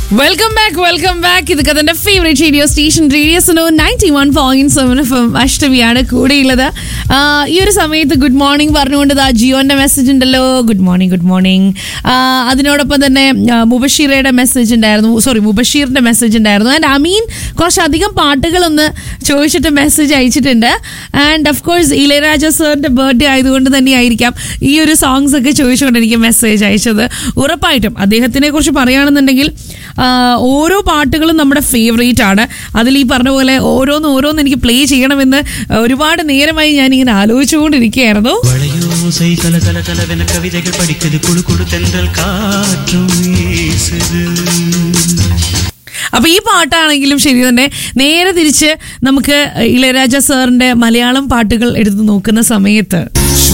welcome back welcome back ഇത് കഥന്റെ favourite radio station radio Suno ninety one point seven F M അഷ്ടമിയാണ് കൂടെയുള്ളത് ആ, ഈ ഒരു സമയത്ത് ഗുഡ് മോർണിംഗ് പറഞ്ഞുകൊണ്ട് ദാ ജിയോന്റെ മെസ്സേജ് ഉണ്ടല്ലോ ഗുഡ് മോർണിംഗ് ഗുഡ് മോർണിംഗ് അതിനോടൊപ്പം തന്നെ ആ, മുബഷീറയുടെ മെസ്സേജ് ഉണ്ടായിരുന്നു സോറി മുബഷീറിന്റെ മെസ്സേജ് ഉണ്ടായിരുന്നു ആൻഡ് അമീൻ കുറച്ചധികം പാട്ടുകളൊന്ന് ചോദിച്ചിട്ട് മെസ്സേജ് അയച്ചിട്ടുണ്ട് ആൻഡ് ഓഫ് കോഴ്സ് ഇളയരാജ സാറിന്റെ ബർത്ത്ഡേ ആയതുകൊണ്ട് തന്നെ ആയിരിക്കാം ഈ ഒരു സോങ്സ് ഒക്കെ ചോദിച്ചുകൊണ്ട് എനിക്ക് മെസ്സേജ് അയച്ചത് ഉറപ്പായിട്ടും അദ്ദേഹത്തിനെ കുറിച്ച് പറയുകയാണെന്നുണ്ടെങ്കിൽ ആ, ഓരോ പാട്ടുകളും നമ്മുടെ ഫേവറേറ്റ് ആണ് അതിൽ ഈ പറഞ്ഞ പോലെ ഓരോന്ന് ഓരോന്ന് എനിക്ക് പ്ലേ ചെയ്യണമെന്ന് ഒരുപാട് നേരമായി ഞാൻ ഇങ്ങനെ ആലോചിച്ചുകൊണ്ടിരിക്കുകയായിരുന്നു வளையோசை கல கல கலவென கவிதைகள் படிக்குது குழு குழு தென்றல் காற்றும் வீசுது അപ്പൊ ഈ പാട്ടാണെങ്കിലും ശരി തന്നെ നേരെ തിരിച്ച് നമുക്ക് ഇളയരാജ സാറിന്റെ മലയാളം പാട്ടുകൾ എടുത്ത് നോക്കുന്ന സമയത്ത്